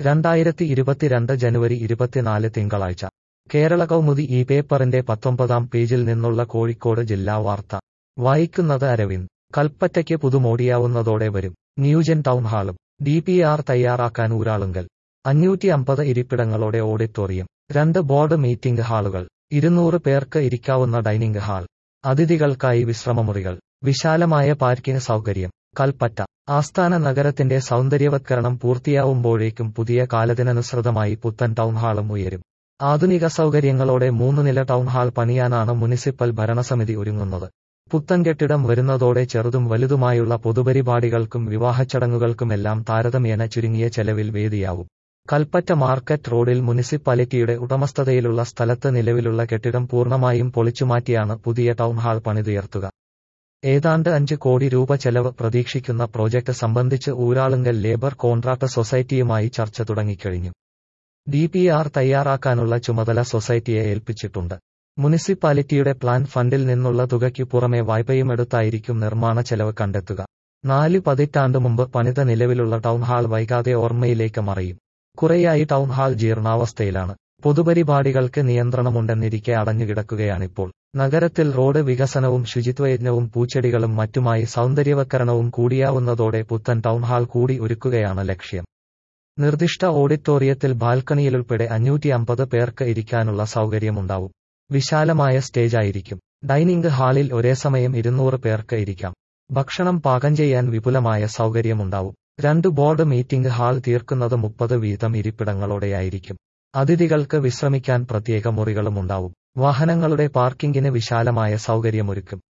രണ്ടായിരത്തി ഇരുപത്തിരണ്ട് ജനുവരി ഇരുപത്തിനാല് തിങ്കളാഴ്ച കേരള കൗമുദി ഈ പേപ്പറിന്റെ പത്തൊമ്പതാം പേജിൽ നിന്നുള്ള കോഴിക്കോട് ജില്ലാ വാർത്ത വായിക്കുന്നത് അരവിന്ദ് കൽപ്പറ്റയ്ക്ക് പുതുമോടിയാവുന്നതോടെ വരും ന്യൂജൻ ടൗൺ ഹാളും ഡി പി ആർ തയ്യാറാക്കാൻ ഊരാളുങ്കൽ അഞ്ഞൂറ്റി അമ്പത് ഇരിപ്പിടങ്ങളോടെ ഓഡിറ്റോറിയം രണ്ട് ബോർഡ് മീറ്റിംഗ് ഹാളുകൾ ഇരുന്നൂറ് പേർക്ക് ഇരിക്കാവുന്ന ഡൈനിംഗ് ഹാൾ അതിഥികൾക്കായി വിശ്രമമുറികൾ വിശാലമായ പാർക്കിംഗ് സൗകര്യം കൽപ്പറ്റ ആസ്ഥാന നഗരത്തിന്റെ സൗന്ദര്യവത്കരണം പൂർത്തിയാവുമ്പോഴേക്കും പുതിയ കാലത്തിനനുസൃതമായി പുത്തൻ ടൗൺ ഹാളും ഉയരും ആധുനിക സൗകര്യങ്ങളോടെ മൂന്ന് നില ടൗൺ ഹാൾ പണിയാനാണ് മുനിസിപ്പൽ ഭരണസമിതി ഒരുങ്ങുന്നത് പുത്തൻ കെട്ടിടം വരുന്നതോടെ ചെറുതും വലുതുമായുള്ള പൊതുപരിപാടികൾക്കും വിവാഹച്ചടങ്ങുകൾക്കുമെല്ലാം താരതമ്യേന ചുരുങ്ങിയ ചെലവിൽ വേദിയാവും കൽപ്പറ്റ മാർക്കറ്റ് റോഡിൽ മുനിസിപ്പാലിറ്റിയുടെ ഉടമസ്ഥതയിലുള്ള സ്ഥലത്ത് നിലവിലുള്ള കെട്ടിടം പൂർണ്ണമായും പൊളിച്ചുമാറ്റിയാണ് പുതിയ ടൗൺ ഹാൾ പണിതുയർത്തുക ഏതാണ്ട് അഞ്ച് കോടി രൂപ ചെലവ് പ്രതീക്ഷിക്കുന്ന പ്രോജക്ട് സംബന്ധിച്ച് ഊരാളുങ്കൽ ലേബർ കോൺട്രാക്ട് സൊസൈറ്റിയുമായി ചർച്ച തുടങ്ങിക്കഴിഞ്ഞു ഡി പി ആർ തയ്യാറാക്കാനുള്ള ചുമതല സൊസൈറ്റിയെ ഏൽപ്പിച്ചിട്ടുണ്ട് മുനിസിപ്പാലിറ്റിയുടെ പ്ലാൻ ഫണ്ടിൽ നിന്നുള്ള തുകയ്ക്കു പുറമെ വായ്പയുമെടുത്തായിരിക്കും നിർമ്മാണ ചെലവ് കണ്ടെത്തുക നാല് പതിറ്റാണ്ട് മുമ്പ് പണിത നിലവിലുള്ള ടൗൺ ഹാൾ വൈകാതെ ഓർമ്മയിലേക്ക് മറയും കുറെയായി ടൗൺ ഹാൾ ജീർണാവസ്ഥയിലാണ് പൊതുപരിപാടികൾക്ക് നിയന്ത്രണമുണ്ടെന്നിരിക്കെ അടഞ്ഞുകിടക്കുകയാണിപ്പോൾ നഗരത്തിൽ റോഡ് വികസനവും ശുചിത്വയജ്ഞവും പൂച്ചെടികളും മറ്റുമായി സൗന്ദര്യവൽക്കരണവും കൂടിയാവുന്നതോടെ പുത്തൻ ടൗൺ ഹാൾ കൂടി ഒരുക്കുകയാണ് ലക്ഷ്യം നിർദ്ദിഷ്ട ഓഡിറ്റോറിയത്തിൽ ബാൽക്കണിയിലുൾപ്പെടെ അഞ്ഞൂറ്റി അമ്പത് പേർക്ക് ഇരിക്കാനുള്ള സൗകര്യമുണ്ടാവും വിശാലമായ സ്റ്റേജായിരിക്കും ഡൈനിംഗ് ഹാളിൽ ഒരേ സമയം ഇരുന്നൂറ് പേർക്ക് ഇരിക്കാം ഭക്ഷണം പാകം ചെയ്യാൻ വിപുലമായ സൗകര്യമുണ്ടാവും രണ്ട് ബോർഡ് മീറ്റിംഗ് ഹാൾ തീർക്കുന്നത് മുപ്പത് വീതം ഇരിപ്പിടങ്ങളോടെയായിരിക്കും അതിഥികൾക്ക് വിശ്രമിക്കാൻ പ്രത്യേക മുറികളുമുണ്ടാവും വാഹനങ്ങളുടെ പാർക്കിംഗിന് വിശാലമായ സൗകര്യമൊരുക്കും